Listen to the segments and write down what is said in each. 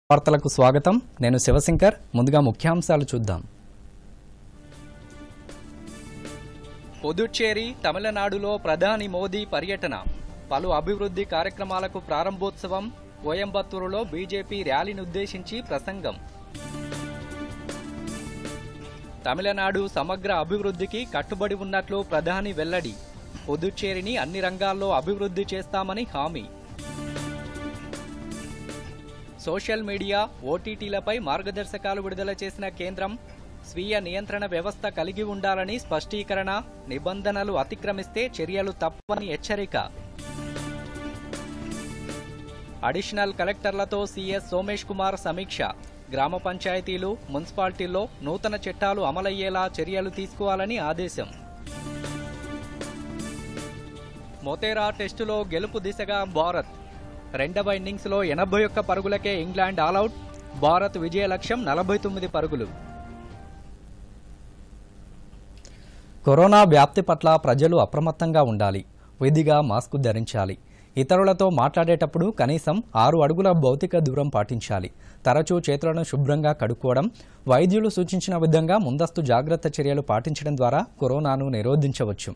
వార్తలకు స్వాగతం నేను శివశంకర్ ముందుగా ముఖ్యాంశాలు చూద్దాం పుదుచ్చేరి తమిళనాడులో ప్రధాని మోదీ పర్యటన పలు అభివృద్ధి కార్యక్రమాలకు ప్రారంభోత్సవం కోయంబత్తూరులో బీజేపీ ర్యాలీనుద్దేశించి ప్రసంగం తమిళనాడు సమగ్ర అభివృద్ధికి కట్టుబడి ఉన్నట్లు ప్రధాని వెల్లడి పుదుచ్చేరిని అన్ని రంగాల్లో అభివృద్ధి చేస్తామని హామీ సోషల్ మీడియా ఓటీటీలపై మార్గదర్శకాలు విడుదల చేసిన కేంద్రం స్వీయ నియంత్రణ వ్యవస్థ కలిగి ఉండాలని స్పష్టీకరణ నిబంధనలు అతిక్రమిస్తే చర్యలు తప్పని హెచ్చరిక అడిషనల్ కలెక్టర్లతో సీఎస్ సోమేష్ కుమార్ సమీక్ష గ్రామ పంచాయతీలు మున్సిపాలిటీల్లో నూతన చట్టాలు అమలయ్యేలా చర్యలు తీసుకోవాలని ఆదేశం మొతేరా టెస్టులో గెలుపు దిశగా భారత్ రెండవ ఇన్నింగ్స్లో ఎనభై ఒక్క పరుగులకే ఇంగ్లాండ్ ఆలౌట్ భారత్ విజయ లక్ష్యం నలభై తొమ్మిది పరుగులు కరోనా వ్యాప్తి పట్ల ప్రజలు అప్రమత్తంగా ఉండాలి విధిగా మాస్క్ ధరించాలి ఇతరులతో మాట్లాడేటప్పుడు కనీసం ఆరు అడుగుల భౌతిక దూరం పాటించాలి తరచూ చేతులను శుభ్రంగా కడుక్కోవడం వైద్యులు సూచించిన విధంగా ముందస్తు జాగ్రత్త చర్యలు పాటించడం ద్వారా కరోనాను నిరోధించవచ్చు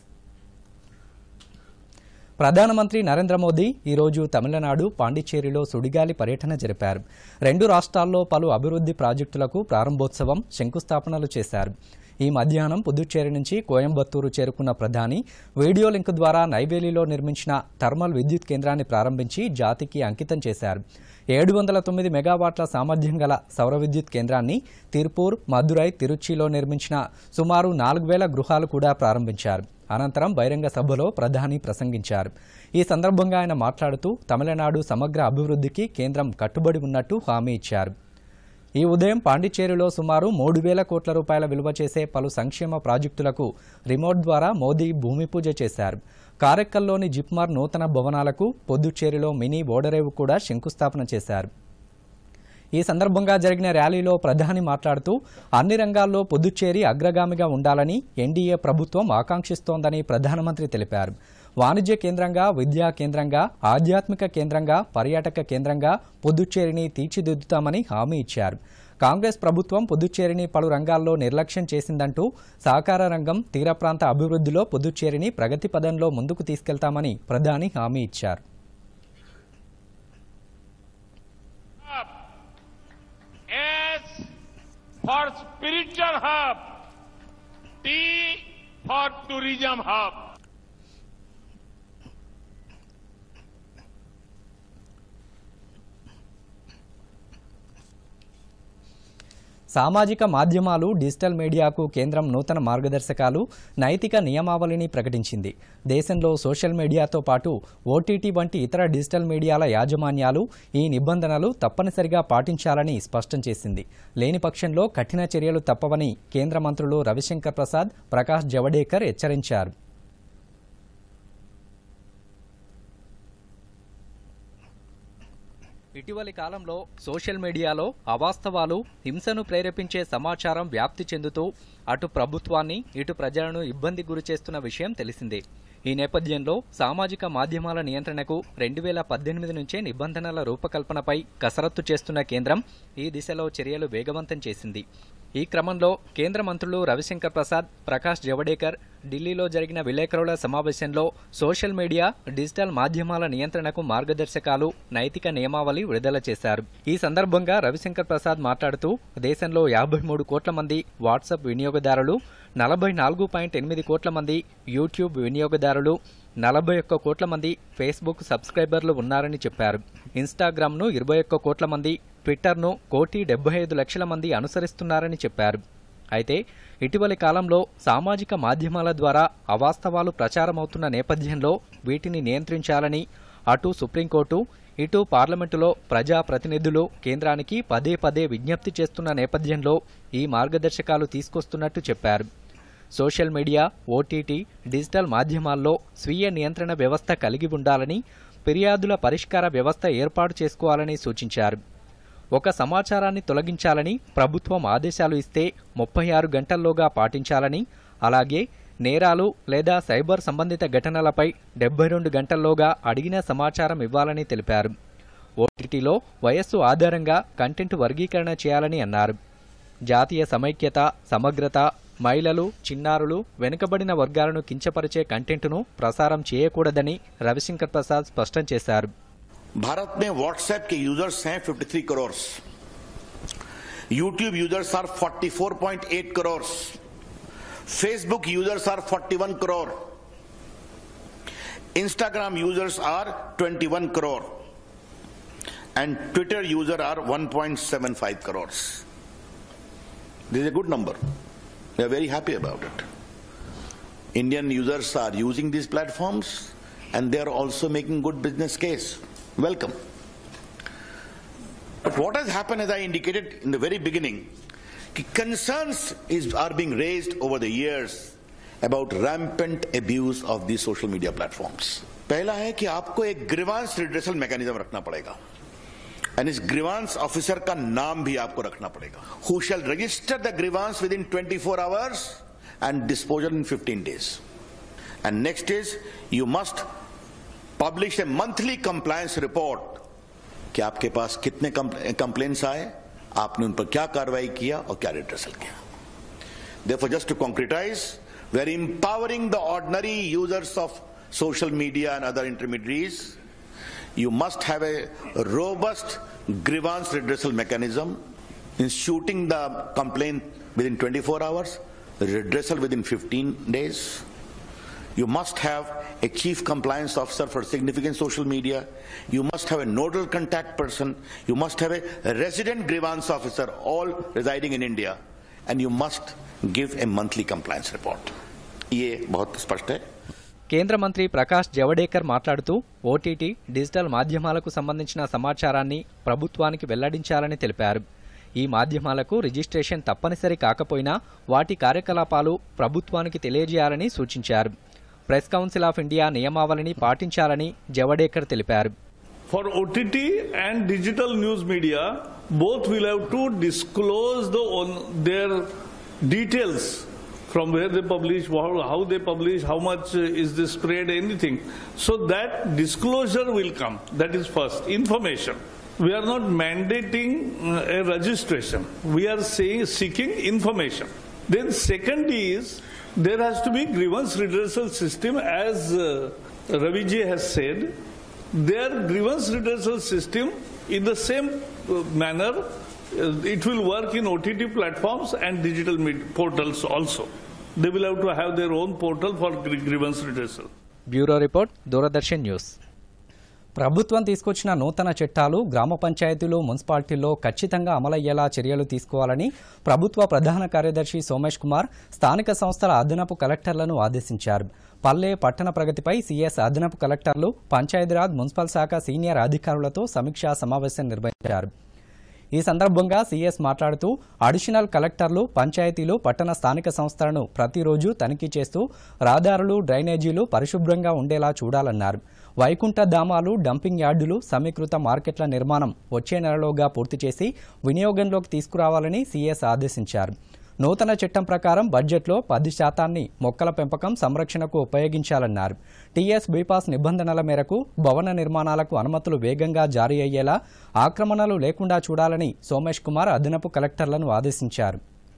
ప్రధానమంత్రి నరేంద్ర మోదీ ఈరోజు తమిళనాడు పాండిచ్చేరిలో సుడిగాలి పర్యటన జరిపారు రెండు రాష్ట్రాల్లో పలు అభివృద్ధి ప్రాజెక్టులకు ప్రారంభోత్సవం శంకుస్థాపనలు చేశారు ఈ మధ్యాహ్నం పుదుచ్చేరి నుంచి కోయంబత్తూరు చేరుకున్న ప్రధాని వీడియో లింక్ ద్వారా నైవేలిలో నిర్మించిన థర్మల్ విద్యుత్ కేంద్రాన్ని ప్రారంభించి జాతికి అంకితం చేశారు ఏడు వందల తొమ్మిది మెగావాట్ల సామర్థ్యం గల సౌర విద్యుత్ కేంద్రాన్ని తిరుపూర్ మదురై తిరుచిలో నిర్మించిన సుమారు నాలుగు వేల గృహాలు కూడా ప్రారంభించారు అనంతరం బహిరంగ సభలో ప్రధాని ప్రసంగించారు ఈ సందర్భంగా ఆయన మాట్లాడుతూ తమిళనాడు సమగ్ర అభివృద్ధికి కేంద్రం కట్టుబడి ఉన్నట్టు హామీ ఇచ్చారు ఈ ఉదయం పాండిచ్చేరిలో సుమారు మూడు వేల కోట్ల రూపాయల విలువ చేసే పలు సంక్షేమ ప్రాజెక్టులకు రిమోట్ ద్వారా మోదీ భూమి పూజ చేశారు కారెక్కల్లోని జిప్మార్ నూతన భవనాలకు పొద్దుచ్చేరిలో మినీ ఓడరేవు కూడా శంకుస్థాపన చేశారు ఈ సందర్భంగా జరిగిన ర్యాలీలో ప్రధాని మాట్లాడుతూ అన్ని రంగాల్లో పుదుచ్చేరి అగ్రగామిగా ఉండాలని ఎన్డీఏ ప్రభుత్వం ఆకాంక్షిస్తోందని ప్రధానమంత్రి తెలిపారు వాణిజ్య కేంద్రంగా విద్యా కేంద్రంగా ఆధ్యాత్మిక కేంద్రంగా పర్యాటక కేంద్రంగా పుదుచ్చేరిని తీర్చిదిద్దుతామని హామీ ఇచ్చారు కాంగ్రెస్ ప్రభుత్వం పుదుచ్చేరిని పలు రంగాల్లో నిర్లక్ష్యం చేసిందంటూ సహకార రంగం తీర ప్రాంత అభివృద్ధిలో పుదుచ్చేరిని ప్రగతి పదంలో ముందుకు తీసుకెళ్తామని ప్రధాని హామీ ఇచ్చారు S for spiritual hub. T for tourism hub. సామాజిక మాధ్యమాలు డిజిటల్ మీడియాకు కేంద్రం నూతన మార్గదర్శకాలు నైతిక నియమావళిని ప్రకటించింది దేశంలో సోషల్ మీడియాతో పాటు ఓటీటీ వంటి ఇతర డిజిటల్ మీడియాల యాజమాన్యాలు ఈ నిబంధనలు తప్పనిసరిగా పాటించాలని స్పష్టం చేసింది లేని పక్షంలో కఠిన చర్యలు తప్పవని కేంద్ర మంత్రులు రవిశంకర్ ప్రసాద్ ప్రకాష్ జవడేకర్ హెచ్చరించారు ఇటీవలి కాలంలో సోషల్ మీడియాలో అవాస్తవాలు హింసను ప్రేరేపించే సమాచారం వ్యాప్తి చెందుతూ అటు ప్రభుత్వాన్ని ఇటు ప్రజలను ఇబ్బంది గురి చేస్తున్న విషయం తెలిసిందే ఈ నేపథ్యంలో సామాజిక మాధ్యమాల నియంత్రణకు రెండు వేల పద్దెనిమిది నుంచే నిబంధనల రూపకల్పనపై కసరత్తు చేస్తున్న కేంద్రం ఈ దిశలో చర్యలు వేగవంతం చేసింది ఈ క్రమంలో కేంద్ర మంత్రులు రవిశంకర్ ప్రసాద్ ప్రకాష్ జవడేకర్ ఢిల్లీలో జరిగిన విలేకరుల సమావేశంలో సోషల్ మీడియా డిజిటల్ మాధ్యమాల నియంత్రణకు మార్గదర్శకాలు నైతిక నియమావళి విడుదల చేశారు ఈ సందర్భంగా రవిశంకర్ ప్రసాద్ మాట్లాడుతూ దేశంలో యాభై మూడు కోట్ల మంది వాట్సాప్ వినియోగదారులు నలభై నాలుగు పాయింట్ ఎనిమిది కోట్ల మంది యూట్యూబ్ వినియోగదారులు నలభై ఒక్క కోట్ల మంది ఫేస్బుక్ సబ్స్క్రైబర్లు ఉన్నారని చెప్పారు ఇన్స్టాగ్రామ్ను ఇరవై ఒక్క కోట్ల మంది ట్విట్టర్ను కోటి డెబ్బై ఐదు లక్షల మంది అనుసరిస్తున్నారని చెప్పారు అయితే ఇటీవలి కాలంలో సామాజిక మాధ్యమాల ద్వారా అవాస్తవాలు ప్రచారమవుతున్న నేపథ్యంలో వీటిని నియంత్రించాలని అటు సుప్రీంకోర్టు ఇటు పార్లమెంటులో ప్రజాప్రతినిధులు కేంద్రానికి పదే పదే విజ్ఞప్తి చేస్తున్న నేపథ్యంలో ఈ మార్గదర్శకాలు తీసుకొస్తున్నట్టు చెప్పారు సోషల్ మీడియా ఓటీటీ డిజిటల్ మాధ్యమాల్లో స్వీయ నియంత్రణ వ్యవస్థ కలిగి ఉండాలని ఫిర్యాదుల పరిష్కార వ్యవస్థ ఏర్పాటు చేసుకోవాలని సూచించారు ఒక సమాచారాన్ని తొలగించాలని ప్రభుత్వం ఆదేశాలు ఇస్తే ముప్పై ఆరు గంటల్లోగా పాటించాలని అలాగే నేరాలు లేదా సైబర్ సంబంధిత ఘటనలపై డెబ్బై రెండు గంటల్లోగా అడిగిన సమాచారం ఇవ్వాలని తెలిపారు ఓటీటీలో వయస్సు ఆధారంగా కంటెంట్ వర్గీకరణ చేయాలని అన్నారు జాతీయ సమైక్యత సమగ్రత మహిళలు చిన్నారులు వెనుకబడిన వర్గాలను కించపరిచే కంటెంట్ను ప్రసారం చేయకూడదని రవిశంకర్ ప్రసాద్ స్పష్టం చేశారు भारत में व्हाट्सएप के यूजर्स हैं 53 crore YouTube users are 44.8 crore Facebook users are 41 crore Instagram users are 21 crore and Twitter user are 1.75 crores. This is a good number. We are very happy about it. Indian users are using these platforms and they are also making good business case. Welcome. But what has happened, as I indicated in the very beginning, ki concerns is, are being raised over the years about rampant abuse of these social media platforms. पहला है कि आपको एक grievance redressal mechanism रखना पड़ेगा and इस grievance officer का नाम भी आपको रखना पड़ेगा who shall register the grievance within 24 hours and disposal in 15 days and next is you must publish a monthly compliance report कि आपके पास कितने कंप्लेन्स आए आपने उन पर क्या कार्रवाई किया और क्या रिड्रेसल किया Therefore, just to concretize, we are empowering the ordinary users of social media and other intermediaries. You must have a robust grievance redressal mechanism, instituting the complaint within 24 hours, redressal within 15 days. You must have a chief compliance officer for significant social media. You must have a nodal contact person. You must have a resident grievance officer, all residing in India. And you must give a monthly compliance report. ये बहुत स्पष्ट है కేంద్ర మంత్రి ప్రకాష్ జవడేకర్ మాట్లాడుతూ OTT digital మాధ్యమాలకు సంబంధించిన సమాచారాన్ని ప్రభుత్వానికి వెల్లడించాలని తెలిపారు ఈ మాధ్యమాలకు రిజిస్ట్రేషన్ తప్పనిసరి కాకపోయినా వాటి కార్యకలాపాలు ప్రభుత్వానికి తెలియజేయాలని సూచించారు ప్రెస్ కౌన్సిల్ ఆఫ్ ఇండియా నియమావళిని పాటించాలని జవడేకర్ తెలిపారు For OTT and digital news media, both will have to disclose the, on their details from where they publish, how, how they publish, how much uh, is the spread, anything. So that disclosure will come. That is first. Information. We are not mandating uh, a registration. We are saying seeking information. Then second is there has to be grievance redressal system as uh, Ravi ji has said their grievance redressal system in the same uh, manner uh, it will work in OTT platforms and digital med- portals also. They will have to have their own portal for gr- grievance redressal. Bureau report Doordarshan news ప్రభుత్వం తీసుకొచ్చిన నూతన చట్టాలు గ్రామ పంచాయతీలు మున్సిపాలిటీల్లో ఖచ్చితంగా అమలయ్యేలా చర్యలు తీసుకోవాలని ప్రభుత్వ ప్రధాన కార్యదర్శి సోమేష్ కుమార్ స్థానిక సంస్థల అదనపు కలెక్టర్లను ఆదేశించారు పల్లె పట్టణ ప్రగతిపై సీఎస్ అదనపు కలెక్టర్లు పంచాయతీరాజ్ మున్సిపల్ శాఖ సీనియర్ అధికారులతో సమీక్షా సమావేశం నిర్వహించారు ఈ సందర్భంగా సీఎస్ మాట్లాడుతూ అడిషనల్ కలెక్టర్లు పంచాయతీలు పట్టణ స్థానిక సంస్థలను ప్రతిరోజు తనిఖీ చేస్తూ రహదారులు డ్రైనేజీలు పరిశుభ్రంగా ఉండేలా చూడాలన్నారు వైకుంఠ ధామాలు డంపింగ్ యార్డులు సమీకృత మార్కెట్ల నిర్మాణం వచ్చే నెలలోగా పూర్తి చేసి వినియోగంలోకి తీసుకురావాలని సీఎస్ ఆదేశించారు నూతన చట్టం ప్రకారం బడ్జెట్లో పది శాతాన్ని మొక్కల పెంపకం సంరక్షణకు ఉపయోగించాలన్నారు టీఎస్ బీపాస్ నిబంధనల మేరకు భవన నిర్మాణాలకు అనుమతులు వేగంగా జారీ అయ్యేలా ఆక్రమణలు లేకుండా చూడాలని సోమేష్ కుమార్ అదనపు కలెక్టర్లను ఆదేశించారు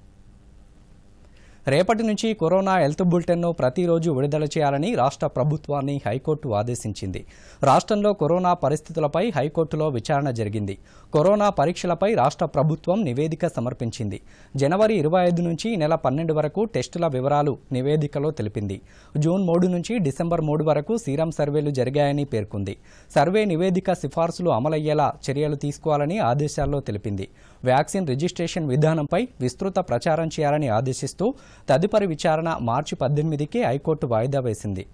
రేపటి నుంచి కరోనా హెల్త్ బులెటిన్ను ప్రతిరోజు విడుదల చేయాలని రాష్ట్ర ప్రభుత్వాన్ని హైకోర్టు ఆదేశించింది రాష్ట్రంలో కరోనా పరిస్థితులపై హైకోర్టులో విచారణ జరిగింది కరోనా పరీక్షలపై రాష్ట్ర ప్రభుత్వం నివేదిక సమర్పించింది జనవరి ఇరవై ఐదు నుంచి ఈ నెల పన్నెండు వరకు టెస్టుల వివరాలు నివేదికలో తెలిపింది జూన్ మూడు నుంచి డిసెంబర్ మూడు వరకు సీరం సర్వేలు జరిగాయని పేర్కొంది సర్వే నివేదిక సిఫార్సులు అమలయ్యేలా చర్యలు తీసుకోవాలని ఆదేశాల్లో తెలిపింది వ్యాక్సిన్ రిజిస్ట్రేషన్ విధానంపై విస్తృత ప్రచారం చేయాలని ఆదేశిస్తూ తదుపరి విచారణ మార్చి పద్దెనిమిదికి హైకోర్టు వాయిదా వేసింది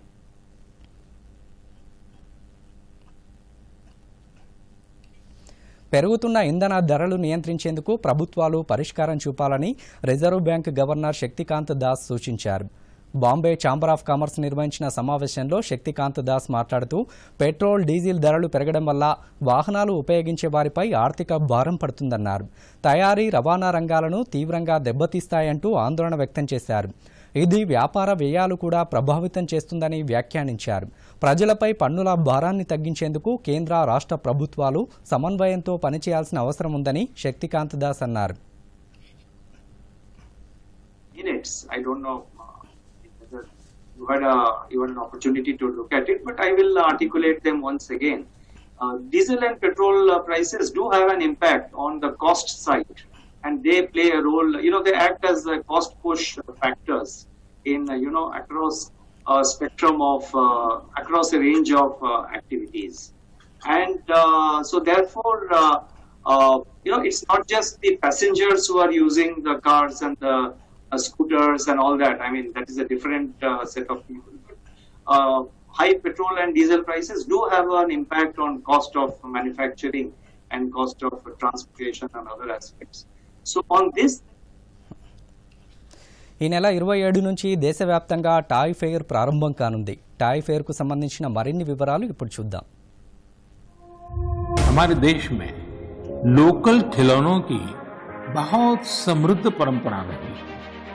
పెరుగుతున్న ఇంధన ధరలు నియంత్రించేందుకు ప్రభుత్వాలు పరిష్కారం చూపాలని Reserve Bank governor Shaktikanta Das సూచించారు బాంబే ఛాంబర్ ఆఫ్ కామర్స్ నిర్వహించిన సమావేశంలో శక్తికాంత్ దాస్ మాట్లాడుతూ పెట్రోల్ డీజిల్ ధరలు పెరగడం వల్ల వాహనాలు ఉపయోగించే వారిపై ఆర్థిక భారం పడుతుందన్నారు తయారీ రవాణా రంగాలను తీవ్రంగా దెబ్బతీస్తాయంటూ ఆందోళన వ్యక్తం చేశారు ఇది వ్యాపార వ్యయాలు కూడా ప్రభావితం చేస్తుందని వ్యాఖ్యానించారు ప్రజలపై పన్నుల భారాన్ని తగ్గించేందుకు కేంద్ర రాష్ట్ర ప్రభుత్వాలు సమన్వయంతో పనిచేయాల్సిన అవసరం ఉందని శక్తికాంత్ దాస్ అన్నారు minutes. I don't know uh, whether you had a you had an opportunity to look at it, but I will articulate them once again. Uh, diesel and petrol uh, prices do have an impact on the cost side, and they play a role. You know, they act as uh, cost push factors in uh, you know across a spectrum of uh, across a range of uh, activities, and uh, so therefore. Uh, uh, you know, it's not just the passengers who are using the cars and the uh, scooters and all that. I mean, that is a different uh, set of people. But, uh, high petrol and diesel prices do have an impact on cost of manufacturing and cost of transportation and other aspects. So on this, ఈ నెల ఇరవై ఏడు నుంచి దేశవ్యాప్తంగా toy fair ప్రారంభం కానుంది toy ఫెయిర్కు సంబంధించిన మరిన్ని వివరాలు ఇప్పుడు చూద్దాం हमारे देश में लोकल खिलौनों की बहुत समृद्ध परंपरा रही है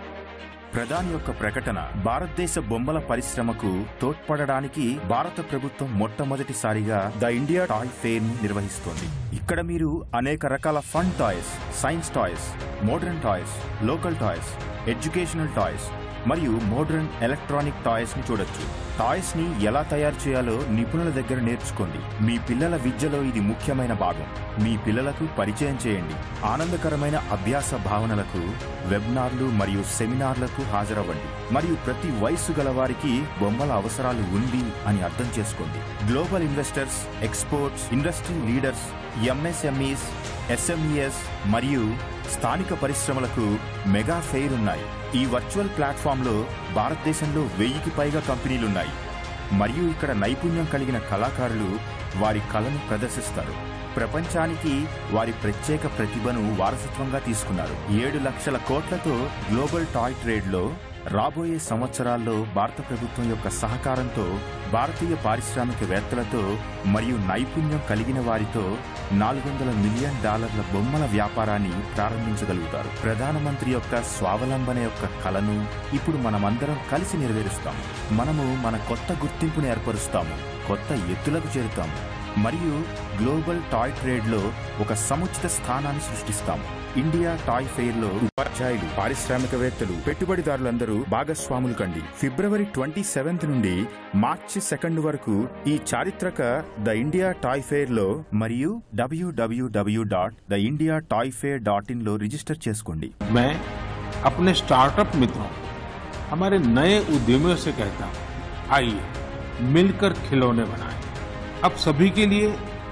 ప్రధాని యొక్క ప్రకటన భారతదేశ బొమ్మల పరిశ్రమకు తోడ్పడడానికి భారత ప్రభుత్వం మొట్టమొదటిసారిగా ద ఇండియా టాయ్ ఫెయిర్ ని నిర్వహిస్తోంది ఇక్కడ మీరు అనేక రకాల fun toys science toys modern toys local toys educational toys మరియు మోడర్న్ ఎలక్ట్రానిక్ టాయ్స్ ని చూడొచ్చు టాయ్స్ ని ఎలా తయారు చేయాలో నిపుణుల దగ్గర నేర్చుకోండి మీ పిల్లల విద్యలో ఇది ముఖ్యమైన భాగం మీ పిల్లలకు పరిచయం చేయండి ఆనందకరమైన అభ్యాస భావనలకు వెబినార్లు మరియు సెమినార్లకు హాజరవ్వండి మరియు ప్రతి వయస్సు గల వారికి బొమ్మల అవసరాలు ఉంది అని అర్థం చేసుకోండి global investors exports industry leaders MSMEs SMEs మరియు స్థానిక పరిశ్రమలకు మెగా ఫెయిర్ ఉన్నాయి ఈ వర్చువల్ ప్లాట్ఫామ్ లో భారతదేశంలో వెయ్యికి పైగా కంపెనీలున్నాయి మరియు ఇక్కడ నైపుణ్యం కలిగిన కళాకారులు వారి కళను ప్రదర్శిస్తారు ప్రపంచానికి వారి ప్రత్యేక ప్రతిభను వారసత్వంగా తీసుకున్నారు ఏడు లక్షల కోట్లతో గ్లోబల్ టాయ్ ట్రేడ్ లో రాబోయే సంవత్సరాల్లో భారత ప్రభుత్వం యొక్క సహకారంతో భారతీయ పారిశ్రామికవేత్తలతో మరియు నైపుణ్యం కలిగిన వారితో నాలుగు వందల మిలియన్ డాలర్ల బొమ్మల వ్యాపారాన్ని ప్రారంభించగలుగుతారు ప్రధానమంత్రి యొక్క స్వావలంబన యొక్క కలను ఇప్పుడు మనమందరం కలిసి నెరవేరుస్తాము మనము మన కొత్త గుర్తింపును ఏర్పరుస్తాము కొత్త ఎత్తులకు చేరుతాము మరియు గ్లోబల్ టాయ్ ట్రేడ్ లో ఒక సముచిత స్థానాన్ని సృష్టిస్తాము ఇండియా టాయ్ ఫెయిర్ లో ఉపాధ్యాయులు పారిశ్రామికవేత్తలు పెట్టుబడిదారులందరూ భాగస్వాములు కండి ఫిబ్రవరి ట్వంటీ సెవెంత్ నుండి మార్చి సెకండ్ వరకు ఈ చారిత్రక ద ఇండియా టాయ్ ఫెయిర్ లో మరియు W W W dot the India toy fair dot in లో రిజిస్టర్ చేసుకోండి मैं अपने स्टार्टअप मित्रों हमारे नए उद्यमियों से कहता हूं आइए मिलकर खिलौने बनाएं अब सभी के लिए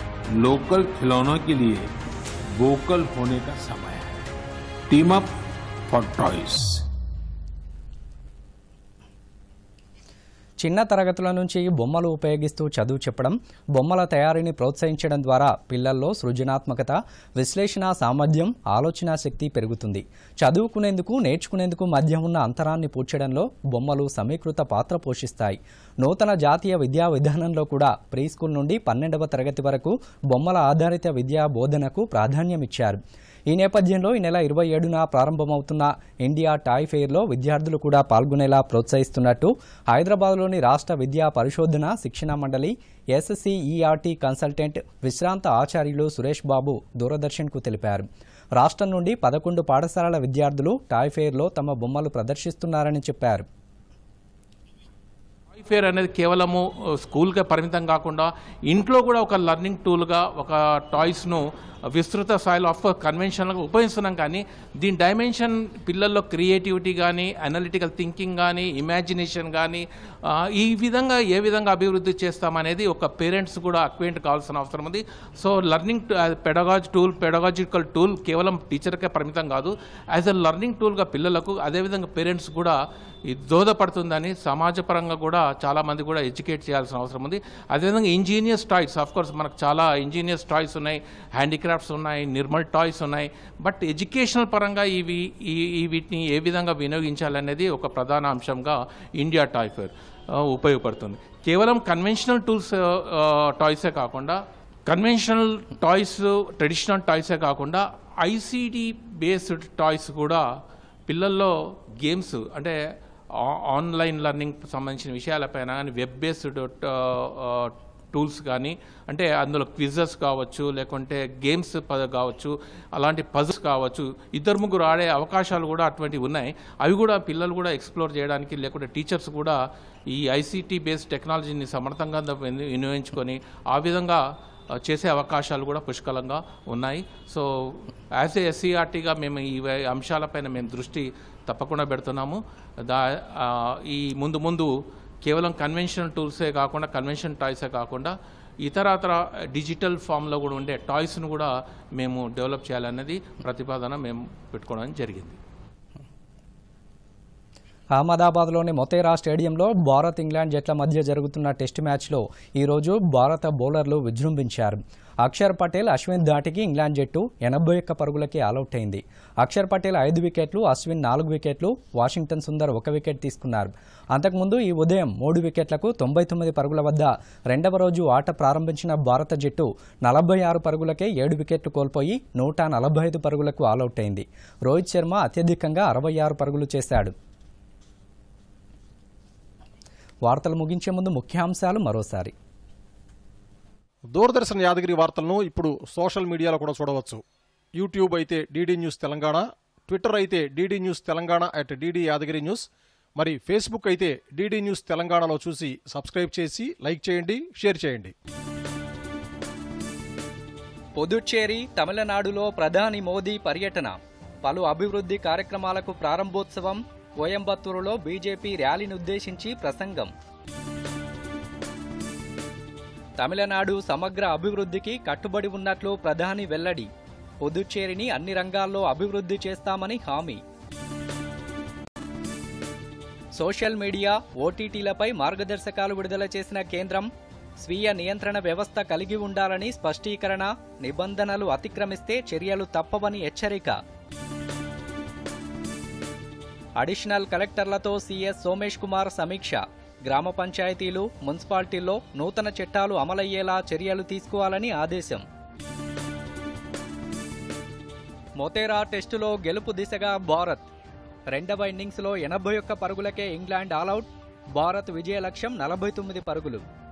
लोकल खिलौनों के लिए वोकल होने का समय है टीम अप फॉर टॉयज చిన్న తరగతుల నుంచి బొమ్మలు ఉపయోగిస్తూ చదువు చెప్పడం బొమ్మల తయారీని ప్రోత్సహించడం ద్వారా పిల్లల్లో సృజనాత్మకత విశ్లేషణ సామర్థ్యం ఆలోచన శక్తి పెరుగుతుంది చదువుకునేందుకు నేర్చుకునేందుకు మధ్య ఉన్న అంతరాన్ని పూడ్చడంలో బొమ్మలు సమీకృత పాత్ర పోషిస్తాయి నూతన జాతీయ విద్యా విధానంలో కూడా ప్రీ స్కూల్ నుండి పన్నెండవ తరగతి వరకు బొమ్మల ఆధారిత విద్యా బోధనకు ప్రాధాన్యమిచ్చారు ఈ నేపథ్యంలో ఈ నెల ఇరవై ఏడున ప్రారంభమవుతున్న ఇండియా టాయ్ ఫెయిర్లో విద్యార్థులు కూడా పాల్గొనేలా ప్రోత్సహిస్తున్నట్టు హైదరాబాద్లోని రాష్ట్ర విద్యా పరిశోధన శిక్షణ మండలి ఎస్ఎస్సి ఈఆర్టీ కన్సల్టెంట్ విశ్రాంత ఆచార్యులు సురేష్ బాబు దూరదర్శన్కు తెలిపారు రాష్ట్రం నుండి పదకొండు పాఠశాలల విద్యార్థులు టాయ్ ఫెయిర్లో తమ బొమ్మలు ప్రదర్శిస్తున్నారని చెప్పారు టాయ్ ఫేర్ అనేది కేవలము స్కూల్కే పరిమితం కాకుండా ఇంట్లో కూడా ఒక లర్నింగ్ టూల్గా ఒక టాయ్స్ను విస్తృత స్థాయిలో ఆఫ్ కన్వెన్షనల్గా ఉపయోగిస్తున్నాం కానీ దీని డైమెన్షన్ పిల్లల్లో క్రియేటివిటీ కానీ అనలిటికల్ థింకింగ్ కానీ ఇమాజినేషన్ కానీ ఆ, ఈ విధంగా ఏ విధంగా అభివృద్ధి చేస్తామనేది ఒక పేరెంట్స్ కూడా అక్వెంట్ కావాల్సిన అవసరం ఉంది so learning pedagogue tool pedagogical tool కేవలం టీచర్కే పరిమితం కాదు యాజ్ అ లర్నింగ్ టూల్గా పిల్లలకు అదేవిధంగా పేరెంట్స్ కూడా ఇది దోహదపడుతుందని సమాజపరంగా కూడా చాలామంది కూడా ఎడ్యుకేట్ చేయాల్సిన అవసరం ఉంది అదేవిధంగా ఇంజనీరియస్ టాయ్స్ ఆఫ్ కోర్స్ మనకు చాలా ఇంజనీరియస్ టాయ్స్ ఉన్నాయి హ్యాండిక్రాఫ్ట్స్ ఉన్నాయి నిర్మల్ టాయ్స్ ఉన్నాయి బట్ ఎడ్యుకేషనల్ పరంగా ఇవి ఈ ఈ వీటిని ఏ విధంగా వినియోగించాలనేది ఒక ప్రధాన అంశంగా ఇండియా టాయ్ ఫేర్ ఆ, ఉపయోగపడుతుంది కేవలం కన్వెన్షనల్ టూల్స్ టాయ్సే కాకుండా కన్వెన్షనల్ టాయ్స్ ట్రెడిషనల్ టాయ్సే కాకుండా ఐసీడీ బేస్డ్ టాయ్స్ కూడా పిల్లల్లో గేమ్స్ అంటే ఆ- ఆన్లైన్ లెర్నింగ్ సంబంధించిన విషయాలపైన కానీ వెబ్ బేస్డ్ టూల్స్ కానీ అంటే అందులో క్విజెస్ కావచ్చు లేకుంటే గేమ్స్ ప- కావచ్చు అలాంటి పజల్స్ కావచ్చు ఇద్దరు ముగ్గురు ఆడే అవకాశాలు కూడా అటువంటివి ఉన్నాయి అవి కూడా పిల్లలు కూడా ఎక్స్ప్లోర్ చేయడానికి లేకుంటే టీచర్స్ కూడా ఈ ఐసీటీ బేస్డ్ టెక్నాలజీని సమర్థంగా ద- విని- వినియోగించుకొని ఆ విధంగా ఆ, చేసే అవకాశాలు కూడా పుష్కలంగా ఉన్నాయి సో యాజ్ ఏ ఎస్సీఆర్టీగా మేము ఈ వై- అంశాలపైన మేము దృష్టి తప్పకుండా పెడుతున్నాము దా ఆ, ఈ ముందు ముందు కేవలం కన్వెన్షనల్ టూల్సే కాకుండా కన్వెన్షన్ టాయ్సే కాకుండా ఇతరతర డిజిటల్ ఫామ్లో కూడా ఉండే టాయ్స్ను కూడా మేము డెవలప్ చేయాలన్నది ప్రతిపాదన మేము పెట్టుకోవడం జరిగింది అహ్మదాబాద్లోని మొతేరా స్టేడియంలో భారత్ ఇంగ్లాండ్ జట్ల మధ్య జరుగుతున్న టెస్టు మ్యాచ్లో ఈరోజు భారత బౌలర్లు విజృంభించారు అక్షర్ పటేల్ అశ్విన్ ధాటికి ఇంగ్లాండ్ జట్టు ఎనభై ఒక్క పరుగులకి ఆలౌట్ అయింది అక్షర్ పటేల్ ఐదు వికెట్లు అశ్విన్ నాలుగు వికెట్లు వాషింగ్టన్ సుందర్ ఒక వికెట్ తీసుకున్నారు అంతకుముందు ఈ ఉదయం మూడు వికెట్లకు తొంభై తొమ్మిది పరుగుల వద్ద రెండవ రోజు ఆట ప్రారంభించిన భారత జట్టు నలభై ఆరు పరుగులకే ఏడు వికెట్లు కోల్పోయి నూట నలభై ఐదు పరుగులకు ఆలౌట్ అయింది రోహిత్ శర్మ అత్యధికంగా అరవై ఆరు పరుగులు చేశాడు వార్తలు ముగించే ముందు ముఖ్యాంశాలు మరోసారి దూరదర్శన్ యాదగిరి వార్తలను ఇప్పుడు సోషల్ మీడియాలో కూడా చూడవచ్చు యూట్యూబ్ అయితే డీడీ న్యూస్ తెలంగాణ ట్విట్టర్ అయితే DD news Telangana at DD Yadagiri news మరి ఫేస్బుక్ అయితే డీడీ న్యూస్ తెలంగాణలో చూసి సబ్స్క్రైబ్ చేసి లైక్ చేయండి షేర్ చేయండి పుదుచ్చేరి తమిళనాడులో ప్రధాని మోదీ పర్యటన పలు అభివృద్ధి కార్యక్రమాలకు ప్రారంభోత్సవం కోయంబత్తూరులో బీజేపీ ర్యాలీనుద్దేశించి ప్రసంగం తమిళనాడు సమగ్ర అభివృద్ధికి కట్టుబడి ఉన్నట్లు ప్రధాని వెల్లడి పుదుచ్చేరిని అన్ని రంగాల్లో అభివృద్ధి చేస్తామని హామీ సోషల్ మీడియా ఓటీటీలపై మార్గదర్శకాలు విడుదల చేసిన కేంద్రం స్వీయ నియంత్రణ వ్యవస్థ కలిగి ఉండాలని స్పష్టీకరణ నిబంధనలు అతిక్రమిస్తే చర్యలు తప్పవని హెచ్చరిక అడిషనల్ కలెక్టర్లతో సీఎస్ సోమేష్ కుమార్ సమీక్ష గ్రామ పంచాయతీలు మున్సిపాలిటీల్లో నూతన చట్టాలు అమలయ్యేలా చర్యలు తీసుకోవాలని ఆదేశం మొతేరా టెస్టులో గెలుపు దిశగా భారత్ రెండవ ఇన్నింగ్స్లో ఎనభై ఒక్క పరుగులకే ఇంగ్లాండ్ ఆలౌట్ భారత్ విజయ లక్ష్యం నలభై తొమ్మిది పరుగులు